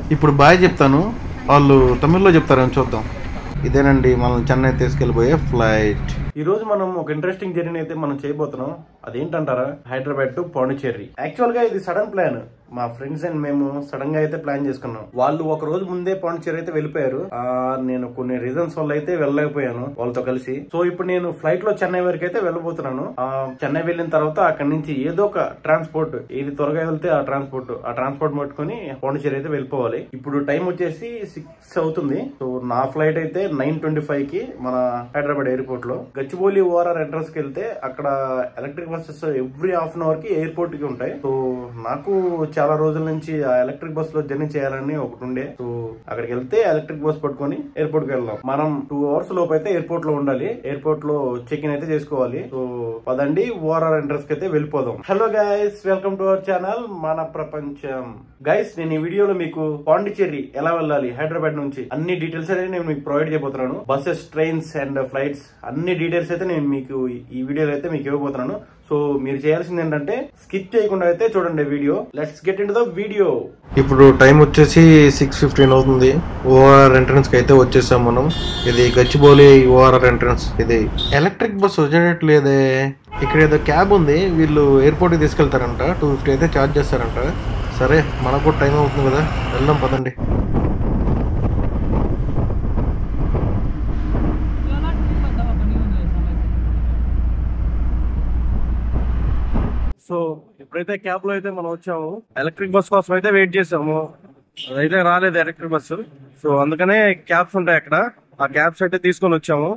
ఇప్పుడు బాయ్ చెప్తాను వాళ్ళు తమిళ్లో చెప్తారని చూద్దాం ఇదేనండి మనం చెన్నై తీసుకెళ్ళిపోయే ఫ్లైట్ ఈ రోజు మనం ఒక ఇంట్రెస్టింగ్ జర్నీ అయితే మనం చేయబోతున్నాం అదేంటంటారా హైదరాబాద్ టు పాండిచ్చేరి యాక్చువల్ గా ఇది సడన్ ప్లాన్ మా ఫ్రెండ్స్ అండ్ మేము సడన్ గా అయితే ప్లాన్ చేసుకున్నాం వాళ్ళు ఒక రోజు ముందే పాండిచ్చేరి అయితే వెళ్ళిపోయారు ఆ నేను కొన్ని రీజన్స్ వల్ల అయితే వెళ్ళలేకపోయాను వాళ్ళతో కలిసి సో ఇప్పుడు నేను ఫ్లైట్ లో చెన్నై వరకు అయితే వెళ్ళబోతున్నాను ఆ చెన్నై వెళ్ళిన తర్వాత అక్కడి నుంచి ఏదో ఒక ట్రాన్స్పోర్ట్ ఏది త్వరగా వెళ్తే ఆ ట్రాన్స్పోర్ట్ ఆ ట్రాన్స్పోర్ట్ పట్టుకొని పాండిచ్చేరి అయితే వెళ్ళిపోవాలి ఇప్పుడు టైం వచ్చేసి సిక్స్ అవుతుంది సో నా ఫ్లైట్ అయితే నైన్ ట్వంటీ ఫైవ్ కి మన హైదరాబాద్ ఎయిర్పోర్ట్ లో గచ్చిబౌలి ఓఆర్ఆర్ ఎంట్రన్స్ కి వెళ్తే అక్కడ electric buses every half an hour కి ఎయిర్పోర్ట్ కి ఉంటాయి సో నాకు చాలా రోజుల నుంచి ఆ ఎలక్ట్రిక్ బస్ లో జర్నీ చేయాలని ఒకటి ఉండే సో అక్కడికి వెళ్తే ఎలక్ట్రిక్ బస్ పట్టుకొని ఎయిర్పోర్ట్ కి వెళ్దాం మనం టూ అవర్స్ లోపు అయితే ఎయిర్పోర్ట్ లో ఉండాలి ఎయిర్పోర్ట్ లో చెక్ ఇన్ అయితే చేసుకోవాలి సో పదండి ఓఆర్ఆర్ ఎంట్రన్స్ కి అయితే వెళ్ళిపోదాం hello guys welcome to our channel మన ప్రపంచం గైస్ నేను ఈ వీడియోలో మీకు పాండిచ్చేరి ఎలా వెళ్ళాలి హైదరాబాద్ నుంచి అన్ని డీటెయిల్స్ అయితే నేను మీకు ప్రొవైడ్ చేయబోతున్నాను బస్సెస్ ట్రైన్స్ అండ్ ఫ్లైట్స్ అన్ని డీటెయిల్స్ అయితే నేను మీకు ఈ వీడియోలో అయితే మీకు ఇవ్వబోతున్నాను సో మీరు చేయాల్సింది ఏంటంటే స్కిప్ చేయకుండా అయితే చూడండి video let's get in the video ఇప్పుడు టైం వచ్చేసి సిక్స్ ఫిఫ్టీన్ అవుతుంది ఓఆర్ఆర్ ఎంట్రన్స్ కి అయితే వచ్చేసాం మనం ఇది గచ్చిబౌలి ఓఆర్ఆర్ ఎంట్రన్స్ ఇది ఎలక్ట్రిక్ బస్ వచ్చేటట్లేదే ఇక్కడ ఏదో క్యాబ్ ఉంది వీళ్ళు ఎయిర్పోర్ట్ కి తీసుకెళ్తారంట టూ ఫిఫ్టీ అయితే ఛార్జ్ చేస్తారంట సరే మనకు కూడా టైం అవుతుంది కదా వెళ్దాం పదండి సో ఇప్పుడైతే క్యాబ్ లో అయితే మనం వచ్చాము ఎలక్ట్రిక్ బస్ కోసం అయితే వెయిట్ చేసాము అదైతే రాలేదు ఎలక్ట్రిక్ బస్సు సో అందుకనే క్యాబ్స్ ఉంటాయి అక్కడ ఆ క్యాబ్స్ అయితే తీసుకొని వచ్చాము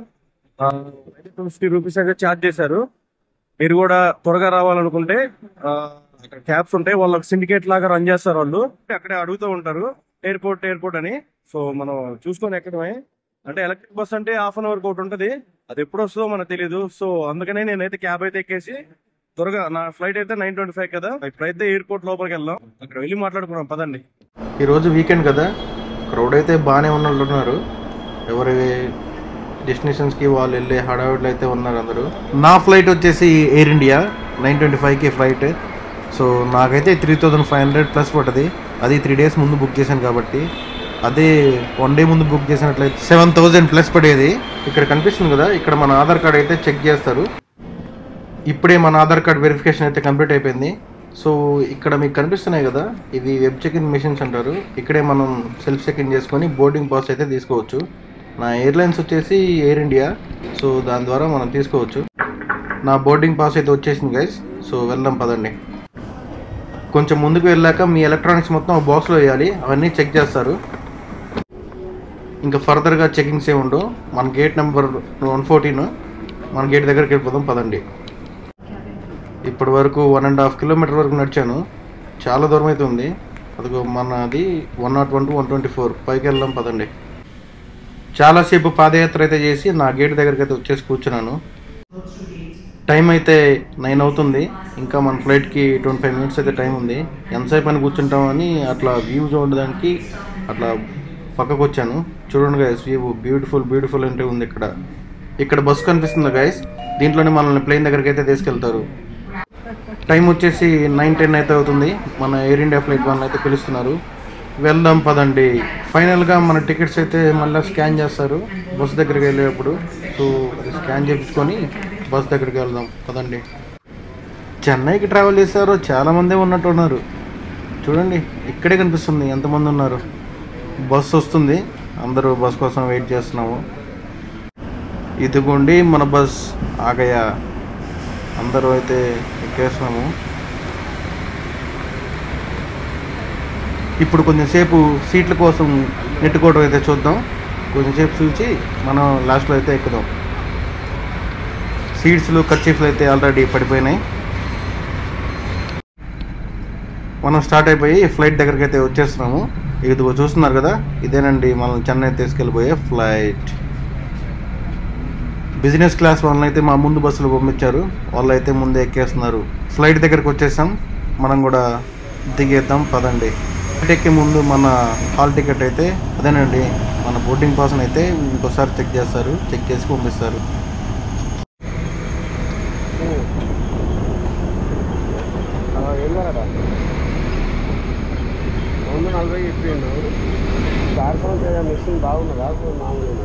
టూ ఫిఫ్టీ రూపీస్ అయితే ఛార్జ్ చేశారు మీరు కూడా త్వరగా రావాలనుకుంటే ఆ, అక్కడ క్యాబ్స్ ఉంటాయి వాళ్ళకి సిండికేట్ లాగా రన్ చేస్తారు వాళ్ళు అక్కడే అడుగుతూ ఉంటారు ఎయిర్పోర్ట్ ఎయిర్పోర్ట్ అని సో మనం చూసుకొని ఎక్కడమే అంటే ఎలక్ట్రిక్ బస్ అంటే హాఫ్ అన్ అవర్ ఒకటి ఉంటుంది అది ఎప్పుడు వస్తుందో మనకు తెలియదు సో అందుకనే నేనైతే క్యాబ్ అయితే ఎక్కేసి త్వరగా నా ఫ్లైట్ అయితే నైన్ ట్వంటీ ఫైవ్ కదా ఇప్పుడైతే ఎయిర్పోర్ట్ లోపలికి వెళ్దాం అక్కడ వెళ్ళి మాట్లాడుకున్నాం పదండి ఈ రోజు వీకెండ్ కదా క్రౌడ్ అయితే బాగానే ఉన్నట్టున్నారు ఎవరి డెస్టినేషన్స్ కి వాళ్ళు వెళ్ళే హడావిడిలో అయితే ఉన్నారు అందరూ నా ఫ్లైట్ వచ్చేసి ఎయిర్ ఇండియా నైన్ ట్వంటీ ఫైవ్కి ఫ్లైట్ సో నాకైతే three thousand five hundred plus పడుతుంది అది త్రీ డేస్ ముందు బుక్ చేశాను కాబట్టి అదే వన్ డే ముందు బుక్ చేసినట్లయితే సెవెన్ థౌజండ్ ప్లస్ పడేది ఇక్కడ కనిపిస్తుంది కదా ఇక్కడ మన ఆధార్ కార్డ్ అయితే చెక్ చేస్తారు ఇప్పుడే మన ఆధార్ కార్డ్ వెరిఫికేషన్ అయితే కంప్లీట్ అయిపోయింది సో ఇక్కడ మీకు కనిపిస్తున్నాయి కదా ఇవి వెబ్ చెక్ ఇన్ మిషన్స్ అంటారు ఇక్కడే మనం సెల్ఫ్ చెక్ ఇన్ చేసుకొని బోర్డింగ్ పాస్ అయితే తీసుకోవచ్చు నా ఎయిర్లైన్స్ వచ్చేసి ఎయిర్ ఇండియా సో దాని ద్వారా మనం తీసుకోవచ్చు నా బోర్డింగ్ పాస్ అయితే వచ్చేసింది గైస్ సో వెళ్దాం పదండి కొంచెం ముందుకు వెళ్ళాక మీ ఎలక్ట్రానిక్స్ మొత్తం ఒక బాక్స్లో వేయాలి అవన్నీ చెక్ చేస్తారు ఇంకా ఫర్దర్గా చెకింగ్స్ ఏ ఉండవు మన గేట్ నెంబర్ వన్ ఫోర్టీన్ మన గేట్ దగ్గరికి వెళ్ళిపోదాం పదండి ఇప్పటి వరకు వన్ అండ్ హాఫ్ కిలోమీటర్ వరకు నడిచాను చాలా దూరం అయితే ఉంది అదిగో మనది one nought one two one twenty four పైకి వెళ్దాం పదండి చాలాసేపు పాదయాత్ర అయితే చేసి నా గేట్ దగ్గరికి అయితే వచ్చేసి కూర్చున్నాను టైం అయితే నైన్ అవుతుంది ఇంకా మన ఫ్లైట్కి ట్వంటీ ఫైవ్ మినిట్స్ అయితే టైం ఉంది ఎంతసేపు అని కూర్చుంటామని అట్లా వ్యూ చూడడానికి అట్లా పక్కకు వచ్చాను చూడండి గైస్ వ్యూ బ్యూటిఫుల్ బ్యూటిఫుల్ అంటే ఉంది ఇక్కడ ఇక్కడ బస్సు కనిపిస్తుంది గైస్ దీంట్లోనే మనల్ని ప్లేన్ దగ్గరికి అయితే తీసుకెళ్తారు టైం వచ్చేసి నైన్ టెన్ అయితే అవుతుంది మన ఎయిర్ ఇండియా ఫ్లైట్ వాళ్ళని అయితే పిలుస్తున్నారు వెళ్దాం పదండి ఫైనల్గా మన టికెట్స్ అయితే మళ్ళీ స్కాన్ చేస్తారు బస్ దగ్గరికి వెళ్ళేటప్పుడు సో అది స్కాన్ చేయించుకొని బస్ దగ్గరికి వెళ్దాం పదండి చెన్నైకి ట్రావెల్ చేశారు చాలామంది ఉన్నట్టు ఉన్నారు చూడండి ఇక్కడే కనిపిస్తుంది ఎంతమంది ఉన్నారు బస్ వస్తుంది అందరూ బస్ కోసం వెయిట్ చేస్తున్నాము ఇదిగోండి మన బస్ ఆగయా అందరూ అయితే ఎక్కేస్తున్నాము ఇప్పుడు కొంచెంసేపు సీట్ల కోసం నెట్టుకోవడం అయితే చూద్దాం కొంచెంసేపు చూసి మనం లాస్ట్లో అయితే ఎక్కుదాం సీట్స్లు కర్చీఫ్లు అయితే ఆల్రెడీ పడిపోయినాయి మనం స్టార్ట్ అయిపోయి ఫ్లైట్ దగ్గరికి అయితే వచ్చేస్తున్నాము ఇదిగో చూస్తున్నారు కదా ఇదేనండి మనం చెన్నై తీసుకెళ్ళిపోయే ఫ్లైట్ బిజినెస్ క్లాస్ వాళ్ళని అయితే మా ముందు బస్సులు పంపించారు వాళ్ళు అయితే ముందే ఎక్కేస్తున్నారు ఫ్లైట్ దగ్గరకు వచ్చేసాం మనం కూడా దిగేద్దాం పదండి ఫ్లైట్ ఎక్కే ముందు మన హాల్ టికెట్ అయితే అదేనండి మన బోర్డింగ్ పాస్ అయితే ఇంకోసారి చెక్ చేస్తారు చెక్ చేసి పంపిస్తారు వెళ్ళారట రెండు నలభై చెప్పిండు కార్బన్ మిషన్ బాగున్నదా మామూలుగా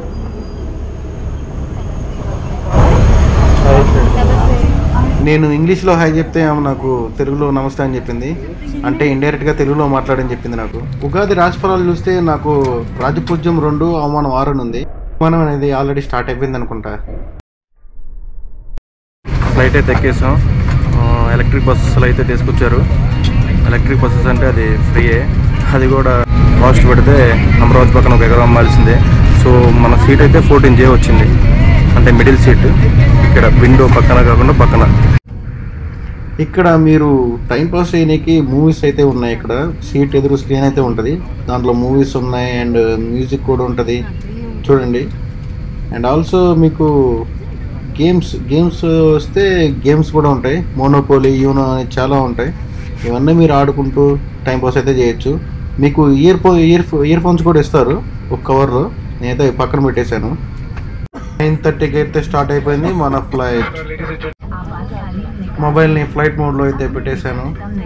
నేను ఇంగ్లీష్లో హాయ్ చెప్తే ఆమె నాకు తెలుగులో నమస్తే అని చెప్పింది అంటే ఇండైరెక్ట్గా తెలుగులో మాట్లాడని చెప్పింది నాకు ఉగాది రాశిఫలాలు చూస్తే నాకు రాజపూజ్యం రెండు అవమానం ఆరు అని ఉంది అవమానం అనేది ఆల్రెడీ స్టార్ట్ అయిపోయింది అనుకుంటా ఫ్లైట్ అయితే ఎక్కేసాం ఆ, ఎలక్ట్రిక్ బస్సులు అయితే తీసుకొచ్చారు ఎలక్ట్రిక్ బస్సెస్ అంటే అది ఫ్రీయే అది కూడా కాస్ట్ పెడితే అమరావతి పక్కన ఒక ఎకరం అమ్మాల్సిందే సో మన సీట్ అయితే ఫోర్టీన్ జే వచ్చింది అంటే మిడిల్ సీట్ ఇక్కడ విండో పక్కన కాకుండా పక్కన ఇక్కడ మీరు టైం పాస్ చేయడానికి మూవీస్ అయితే ఉన్నాయి ఇక్కడ సీట్ ఎదురు స్క్రీన్ అయితే ఉంటుంది దాంట్లో మూవీస్ ఉన్నాయి అండ్ మ్యూజిక్ కూడా ఉంటుంది చూడండి అండ్ ఆల్సో మీకు గేమ్స్ గేమ్స్ వస్తే గేమ్స్ కూడా ఉంటాయి మోనోపోలీ యూనో అని చాలా ఉంటాయి ఇవన్నీ మీరు ఆడుకుంటూ టైం పాస్ అయితే చేయొచ్చు మీకు ఇయర్ ఫో ఇయర్ ఇయర్ ఫోన్స్ కూడా ఇస్తారు ఒక కవర్లో నేనైతే అవి పక్కన పెట్టేశాను నైన్ థర్టీకి అయితే స్టార్ట్ అయిపోయింది మన ఫ్లైట్ మొబైల్ని ఫ్లైట్ మోడ్లో అయితే పెట్టేశాను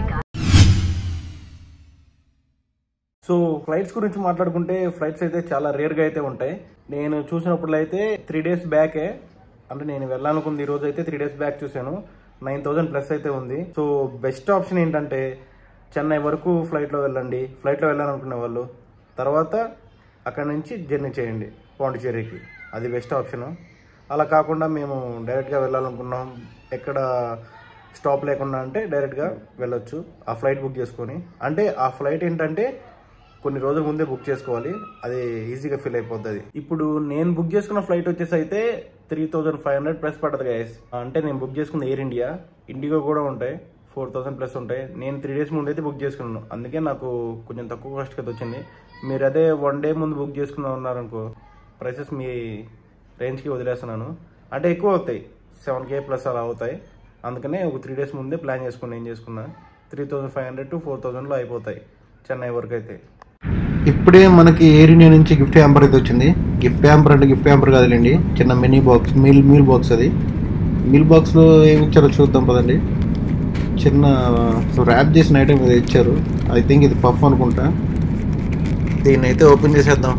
సో ఫ్లైట్స్ గురించి మాట్లాడుకుంటే ఫ్లైట్స్ అయితే చాలా రేర్గా అయితే ఉంటాయి నేను చూసినప్పుడు అయితే త్రీ డేస్ బ్యాకే అంటే నేను వెళ్ళాలనుకుంది ఈ రోజు అయితే త్రీ డేస్ బ్యాక్ చూశాను నైన్ థౌజండ్ ప్లస్ అయితే ఉంది సో బెస్ట్ ఆప్షన్ ఏంటంటే చెన్నై వరకు ఫ్లైట్లో వెళ్ళండి ఫ్లైట్లో వెళ్ళాలనుకునే వాళ్ళు తర్వాత అక్కడ నుంచి జర్నీ చేయండి పాండిచేరికి అది బెస్ట్ ఆప్షను అలా కాకుండా మేము డైరెక్ట్గా వెళ్ళాలనుకున్నాం ఎక్కడ స్టాప్ లేకుండా అంటే డైరెక్ట్గా వెళ్ళొచ్చు ఆ ఫ్లైట్ బుక్ చేసుకొని అంటే ఆ ఫ్లైట్ ఏంటంటే కొన్ని రోజుల ముందే బుక్ చేసుకోవాలి అది ఈజీగా ఫిల్ అయిపోతుంది ఇప్పుడు నేను బుక్ చేసుకున్న ఫ్లైట్ వచ్చేసి అయితే three thousand five hundred plus పడుతుంది గైస్ అంటే నేను బుక్ చేసుకున్న ఎయిర్ ఇండియా ఇండిగో కూడా ఉంటాయి ఫోర్ థౌసండ్ ప్లస్ ఉంటాయి నేను త్రీ డేస్ ముందు అయితే బుక్ చేసుకున్నాను అందుకే నాకు కొంచెం తక్కువ కాస్ట్ కదా వచ్చింది మీరు అదే వన్ డే ముందు బుక్ చేసుకున్నా ఉన్నారనుకో ప్రైసెస్ మీ రేంజ్కి వదిలేస్తున్నాను అంటే ఎక్కువ అవుతాయి సెవెన్ కే ప్లస్ అలా అవుతాయి అందుకనే ఒక త్రీ డేస్ ముందే ప్లాన్ చేసుకుని ఏం చేసుకున్నా three thousand five hundred to four థౌజండ్లో అయిపోతాయి చెన్నై వరకు అయితే ఇప్పుడే మనకి ఎయిర్ ఇండియా నుంచి గిఫ్ట్ హ్యాంపర్ అయితే వచ్చింది గిఫ్ట్ హ్యాంపర్ అంటే గిఫ్ట్ హ్యాంపర్ కాదులేండి చిన్న mini box meal meal box అది మీల్ బాక్స్లో ఏమి ఇచ్చారో చూద్దాం పదండి చిన్న ర్యాప్ చేసిన ఐటమ్ ఇది ఇచ్చారు ఐ థింక్ ఇది పఫ్ అనుకుంటా దీన్ని అయితే ఓపెన్ చేసేద్దాం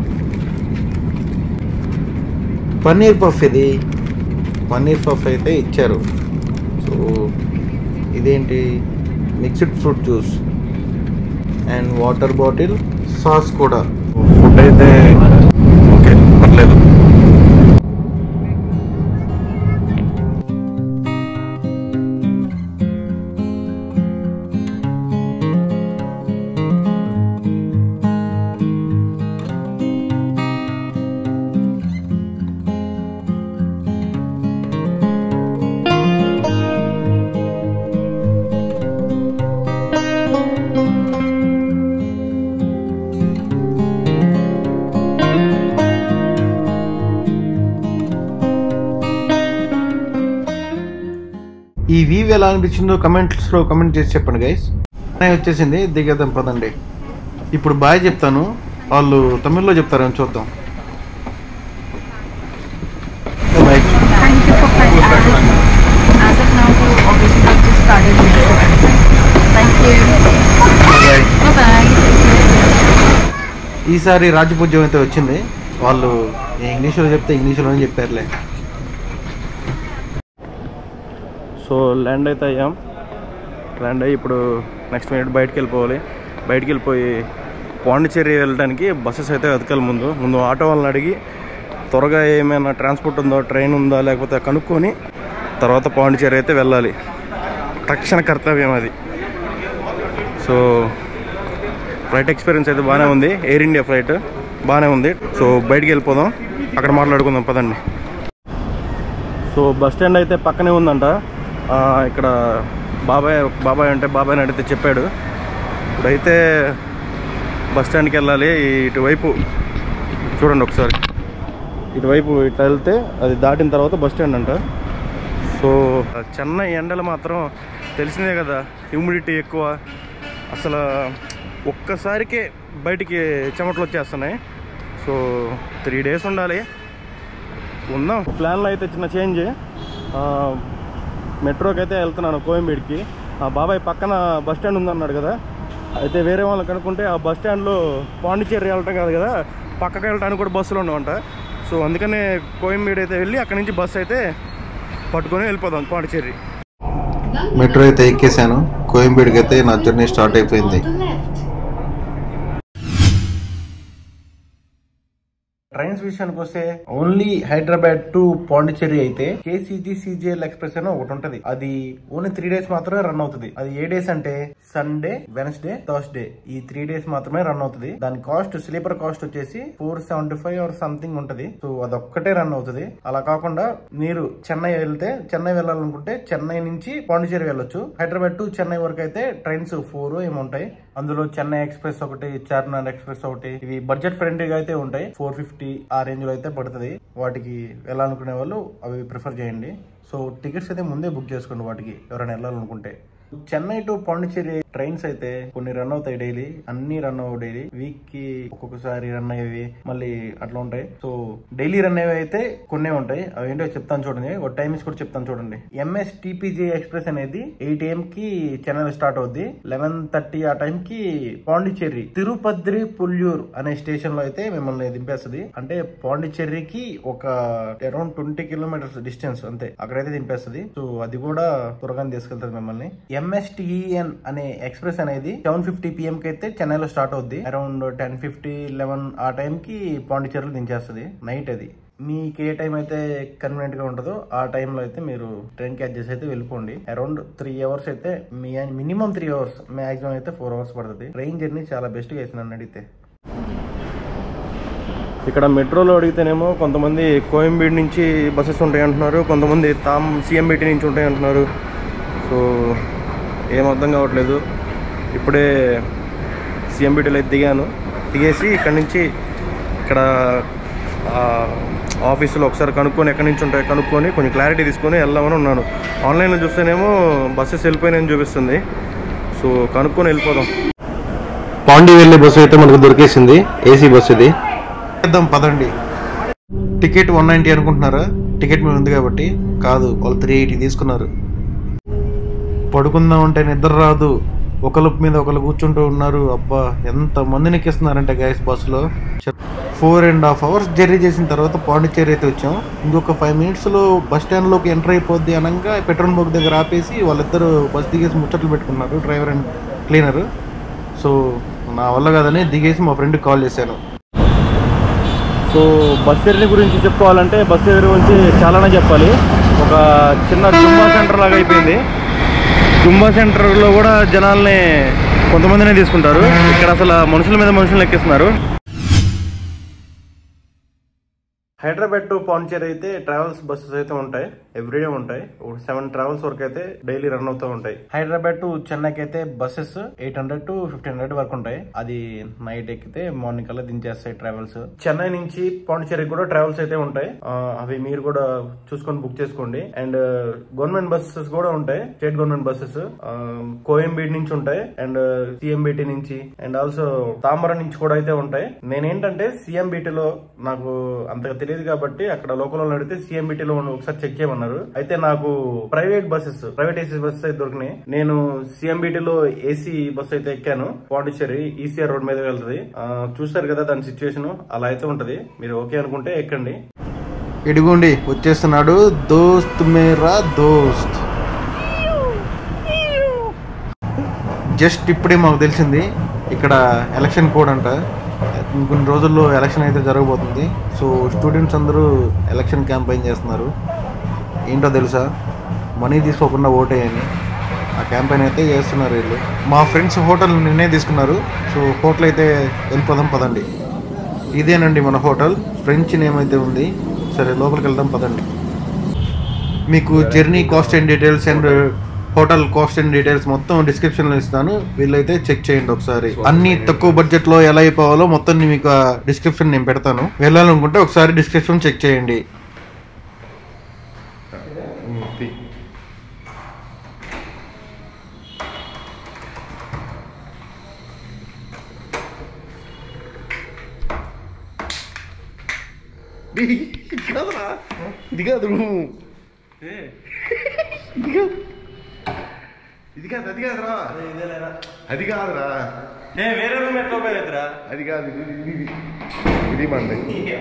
పన్నీర్ పఫ్ ఇది పన్నీర్ పఫ్ అయితే ఇచ్చారు సో ఇదేంటి mixed fruit juice and water bottle sauce కూడా ఫుడ్ అయితే ఓకే పర్లేదు ఈ వీవ్ ఎలా అనిపించిందో కమెంట్స్లో కమెంట్ చేసి చెప్పండి గైస్ వచ్చేసింది దిగేద్దాం పదండి ఇప్పుడు బాయ్ చెప్తాను వాళ్ళు తమిళ్లో చెప్తారేమో చూద్దాం Bye. Thank you for flight as, as of now, so obviously I've just started with this. Thank you. Bye. Bye bye. ఈసారి రాజపూజ్యం అయితే వచ్చింది వాళ్ళు ఇంగ్లీష్లో చెప్తే ఇంగ్లీష్లోనే చెప్పారులే సో ల్యాండ్ అయితే అయ్యాం ల్యాండ్ అయ్యి ఇప్పుడు నెక్స్ట్ మినిట్ బయటికి వెళ్ళిపోవాలి బయటికి వెళ్ళిపోయి పాండిచేరి వెళ్ళడానికి బస్సెస్ అయితే వెతకాలి ముందు ముందు ఆటో వాళ్ళని అడిగి త్వరగా ఏమైనా ట్రాన్స్పోర్ట్ ఉందో ట్రైన్ ఉందా లేకపోతే కనుక్కొని తర్వాత పాండిచేరి అయితే వెళ్ళాలి తక్షణ కర్తవ్యం అది సో ఫ్లైట్ ఎక్స్పీరియన్స్ అయితే బాగానే ఉంది ఎయిర్ ఇండియా ఫ్లైట్ బాగానే ఉంది సో బయటికి వెళ్ళిపోదాం అక్కడ మాట్లాడుకుందాం పదండి సో బస్ స్టాండ్ అయితే పక్కనే ఉందంట ఆ, ఇక్కడ బాబాయ్ బాబాయ్ అంటే బాబాయ్ అడిగితే చెప్పాడు ఇప్పుడైతే బస్ స్టాండ్కి వెళ్ళాలి ఇటువైపు చూడండి ఒకసారి ఇటువైపు ఇట్లా వెళ్తే అది దాటిన తర్వాత బస్ స్టాండ్ అంట సో చెన్నై ఎండలు మాత్రం తెలిసిందే కదా హ్యూమిడిటీ ఎక్కువ అసలు ఒక్కసారికే బయటికి చెమటలు వచ్చేస్తున్నాయి సో త్రీ డేస్ ఉండాలి ఉందాం ప్లాన్లో అయితే చిన్న చేంజ్ మెట్రోకి అయితే వెళ్తున్నాను కోయంబేడ్కి ఆ బాబాయ్ పక్కన బస్ స్టాండ్ ఉందన్నాడు కదా అయితే వేరే వాళ్ళని కనుక్కుంటే ఆ బస్ స్టాండ్లో పాండిచ్చేరి వెళ్ళటం కాదు కదా పక్కకి వెళ్ళడానికి కూడా బస్సులు ఉండవంట సో అందుకనే కోయంబేడు అయితే వెళ్ళి అక్కడి నుంచి బస్సు అయితే పట్టుకొని వెళ్ళిపోదాం పాండిచ్చేరి మెట్రో అయితే ఎక్కేసాను కోయంబేడుకి అయితే నా జర్నీ స్టార్ట్ అయిపోయింది ట్రైన్స్ విషయానికి వస్తే ఓన్లీ హైదరాబాద్ టు పాండిచ్చేరి అయితే కేసీజీ సిజిఎల్ ఎక్స్ప్రెస్ అని ఒకటి ఉంటది అది ఓన్లీ త్రీ డేస్ మాత్రమే రన్ అవుతుంది అది ఏ డేస్ అంటే సండే వెనస్డే థర్స్డే ఈ త్రీ డేస్ మాత్రమే రన్ అవుతుంది దాని కాస్ట్ స్లీపర్ కాస్ట్ వచ్చేసి four seventy five or something ఉంటది సో అదొక్కటే రన్ అవుతుంది అలా కాకుండా మీరు చెన్నై వెళ్తే చెన్నై వెళ్ళాలనుకుంటే చెన్నై నుంచి పాండిచ్చేరి వెళ్ళొచ్చు హైదరాబాద్ టు చెన్నై వరకు అయితే ట్రైన్స్ ఫోర్ ఏముంటాయి అందులో చెన్నై ఎక్స్ప్రెస్ ఒకటి చార్మినార్ ఎక్స్ప్రెస్ ఒకటి ఇవి బడ్జెట్ ఫ్రెండ్లీగా అయితే ఉంటాయి ఫోర్ ఫిఫ్టీ ఆ రేంజ్ లో అయితే పడుతుంది వాటికి వెళ్ళాలనుకునే వాళ్ళు అవి ప్రిఫర్ చేయండి సో టికెట్స్ అయితే ముందే బుక్ చేసుకోండి వాటికి ఎవరైనా వెళ్ళాలనుకుంటే చెన్నై టు పాండిచ్చేరి ట్రైన్స్ అయితే కొన్ని రన్ అవుతాయి డైలీ అన్ని రన్ అవ్వవు డైలీ వీక్ కి ఒక్కొక్కసారి రన్ అయ్యేవి మళ్ళీ అట్లా ఉంటాయి సో డైలీ రన్ అయ్యేవి అయితే కొన్నే ఉంటాయి అవి ఏంటో చెప్తాను చూడండి ఒక టైమింగ్స్ కూడా చెప్తాను చూడండి ఎంఎస్ టీపీజీ ఎక్స్ప్రెస్ అనేది ఎయిట్ ఏఎం కి చెన్నై స్టార్ట్ అవుద్ది లెవెన్ థర్టీ ఆ టైం కి పాండిచ్చేరి తిరుపద్రి పుల్యూర్ అనే స్టేషన్ లో అయితే మిమ్మల్ని దింపేస్తుంది అంటే పాండిచ్చేరికి ఒక అరౌండ్ ట్వంటీ కిలోమీటర్స్ డిస్టెన్స్ అంతే అక్కడైతే దింపేస్తుంది సో అది కూడా త్వరగా తీసుకెళ్తుంది మిమ్మల్ని ఎంఎస్టిఈఎన్ అనే ఎక్స్ప్రెస్ అనేది సెవెన్ ఫిఫ్టీ పిఎం కి అయితే చెన్నైలో స్టార్ట్ అవుద్ది అరౌండ్ టెన్ ఫిఫ్టీ లెవెన్ ఆ టైం కి పాండిచ్చేరిలో దించేస్తుంది నైట్ అది మీకు ఏ టైం అయితే కన్వీనియంట్ గా ఉంటుందో ఆ టైంలో అయితే మీరు ట్రైన్ క్యాచ్ చేసి అయితే వెళ్ళిపోండి అరౌండ్ త్రీ అవర్స్ అయితే మీ మినిమం త్రీ అవర్స్ మాక్సిమం అయితే ఫోర్ అవర్స్ పడుతుంది ట్రైన్ జర్నీ చాలా బెస్ట్ గా వేసి నన్ను అడిగితే ఇక్కడ మెట్రోలో అడిగితేనేమో కొంతమంది కోయంబేడు నుంచి బస్సెస్ ఉంటాయి అంటున్నారు కొంతమంది తామ్ సిఎంబిటి నుంచి ఉంటాయి అంటున్నారు సో ఏం అర్థం కావట్లేదు ఇప్పుడే సిఎంబిటీలో అయితే దిగాను దిగేసి ఇక్కడ నుంచి ఇక్కడ ఆ, ఆఫీసులో ఒకసారి కనుక్కొని ఎక్కడి నుంచి ఉంటాయో కనుక్కొని కొంచెం క్లారిటీ తీసుకొని వెళ్దామని ఉన్నాను ఆన్లైన్లో చూస్తేనేమో బస్సెస్ వెళ్ళిపోయినాయని చూపిస్తుంది సో కనుక్కొని వెళ్ళిపోదాం పాండి వెళ్ళే బస్సు అయితే మనకు దొరికేసింది ఏసీ బస్సు ఇది చేద్దాం పదండి టికెట్ వన్ నైంటీ అనుకుంటున్నారా టికెట్ మీద ఉంది కాబట్టి కాదు వాళ్ళు త్రీ ఎయిటీ తీసుకున్నారు పడుకుందాం అంటే నిద్ర రాదు ఒకరి మీద ఒకరు కూర్చుంటూ ఉన్నారు అబ్బా ఎంత మందిని ఎక్కిస్తున్నారంటే గైస్ బస్సులో four and half hours journey చేసిన తర్వాత పాండిచ్చేరి అయితే వచ్చాం ఇంకొక ఫైవ్ మినిట్స్లో బస్ స్టాండ్లోకి ఎంటర్ అయిపోద్ది అనగా పెట్రోల్ బంక్ దగ్గర ఆపేసి వాళ్ళిద్దరు బస్ దిగేసి ముచ్చట్లు పెట్టుకున్నారు డ్రైవర్ అండ్ క్లీనర్ సో నా వల్ల కాదని దిగేసి మా ఫ్రెండ్కి కాల్ చేశాను సో బస్ జర్నీ గురించి చెప్పుకోవాలంటే బస్ జర్నీ గురించి చాలానే చెప్పాలి ఒక చిన్న జుంబా సెంటర్ లాగా అయిపోయింది జుంబా సెంటర్లో కూడా జనాల్ని కొంతమందినే తీసుకుంటారు ఇక్కడ అసలు మనుషుల మీద మనుషులు ఎక్కిస్తున్నారు హైదరాబాద్ టు పాండిచేరి అయితే ట్రావెల్స్ బస్సెస్ అయితే ఉంటాయి ఎవ్రీడే ఉంటాయి ఒక సెవెన్ ట్రావెల్స్ వరకు అయితే డైలీ రన్ అవుతూ ఉంటాయి హైదరాబాద్ టు చెన్నైకి అయితే buses eight hundred to fifteen hundred వరకు ఉంటాయి అది నైట్ ఎక్కితే మార్నింగ్ కల్లా దించేస్తాయి ట్రావెల్స్ చెన్నై నుంచి పాండిచేరికి కూడా ట్రావెల్స్ అయితే ఉంటాయి ఆ, అవి మీరు కూడా చూసుకొని బుక్ చేసుకోండి అండ్ గవర్నమెంట్ బస్సెస్ కూడా ఉంటాయి స్టేట్ గవర్నమెంట్ బస్సెస్ కోయంబేడ్ నుంచి ఉంటాయి అండ్ సిఎంబిటి నుంచి అండ్ ఆల్సో తాంబరం నుంచి కూడా అయితే ఉంటాయి నేనేంటంటే సిఎంబిటిలో నాకు అంతగా తెలియదు కాబట్టి అక్కడ లోకల్ వాళ్ళు అడిగితే సిఎంబిటిలో ఒకసారి చెక్ చేయమన్నారు అయితే నాకు private buses private AC buses అయితే దొరికినాయి నేను సిఎంబిటిలో ఏసీ బస్ అయితే ఎక్కాను పాండిచ్చేరి ఈసీఆర్ రోడ్ మీద వెళ్తుంది ఆ, చూస్తారు కదా దాని సిచ్యువేషన్ అలా అయితే ఉంటది మీరు ఓకే అనుకుంటే ఎక్కండి ఇదిగోండి వచ్చేస్తున్నాడు దోస్త్ మేరా దోస్త్ జస్ట్ ఇప్పుడే మాకు తెలిసింది ఇక్కడ ఎలక్షన్ కోడ్ అంట ఇంకొన్ని రోజుల్లో ఎలక్షన్ అయితే జరగబోతుంది సో స్టూడెంట్స్ అందరూ ఎలక్షన్ క్యాంపెయిన్ చేస్తున్నారు ఏంటో తెలుసా మనీ తీసుకోకుండా ఓటేయని ఆ క్యాంపెయిన్ అయితే చేస్తున్నారు వీళ్ళు మా ఫ్రెండ్స్ హోటల్ నిన్నే తీసుకున్నారు సో హోటల్ అయితే వెళ్ళిపోదాం పదండి ఇదేనండి మన హోటల్ ఫ్రెంచ్ నేమ్ అయితే ఉంది సరే లోపలికి వెళ్దాం పదండి మీకు journey cost and details and hotel cost and details మొత్తం డిస్క్రిప్షన్ లో ఇస్తాను వీళ్ళైతే చెక్ చేయండి ఒకసారి అన్ని తక్కువ బడ్జెట్ లో ఎలా అయిపోవాలో మొత్తం మీకు డిస్క్రిప్షన్ నేను పెడతాను వెళ్ళాలనుకుంటే ఒకసారి డిస్క్రిప్షన్ చెక్ చేయండి ఇది కాదు అది కాదురా అది కాదురా ఏ వేరే రూమ్ ఎట్లా పోయేదిరా అది కాదు ఇది ఇది, ఇది ఇది మంది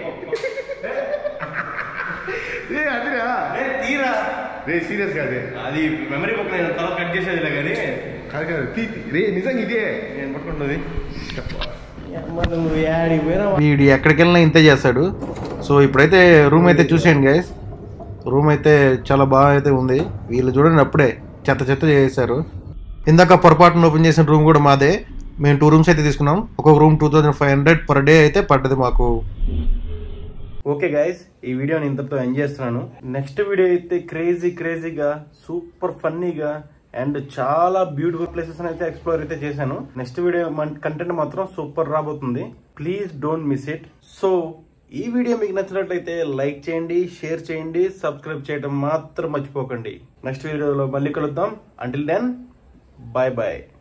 ఏ అదిరా తీరా రే సీరియస్ కాదే అది మెమరీ బుక్ నేను తల కట్ చేసేదిలే కానీ కాదు కాదు తీ తీ. రే నిజంగా ఇదే నేను పట్టుకుంటుంది నువ్వు యాడికి పోయినా వీడు ఎక్కడికి వెళ్ళినా ఇంతే చేస్తాడు సో ఇప్పుడైతే రూమ్ అయితే చూసేయండి గైస్ రూమ్ అయితే చాలా బాగా అయితే ఉంది వీళ్ళు చూడండి అప్పుడే చెత్త చెత్త చేశారు ఇందాక పొరపాటున ఓపెన్ చేసిన రూమ్ కూడా మాదే మేము టూ రూమ్స్ అయితే తీసుకున్నాం ఒక్కొక్క room two thousand five hundred per day అయితే పడ్డది మాకు ఓకే గైస్ ఈ వీడియోని ఇంతటితో ఎంజాయ్ చేస్తున్నాను నెక్స్ట్ వీడియో అయితే క్రేజీ క్రేజీగా సూపర్ ఫన్నీగా అండ్ చాలా బ్యూటిఫుల్ ప్లేసెస్ అయితే ఎక్స్ప్లోర్ అయితే చేశాను నెక్స్ట్ వీడియో కంటెంట్ మాత్రం సూపర్ రాబోతుంది please don't miss it so ఈ వీడియో మీకు నచ్చినట్లయితే లైక్ చేయండి షేర్ చేయండి సబ్స్క్రైబ్ చేయడం మాత్రం మర్చిపోకండి నెక్స్ట్ వీడియోలో మళ్ళీ కలుద్దాం అంటిల్ దెన్ బాయ్ బాయ్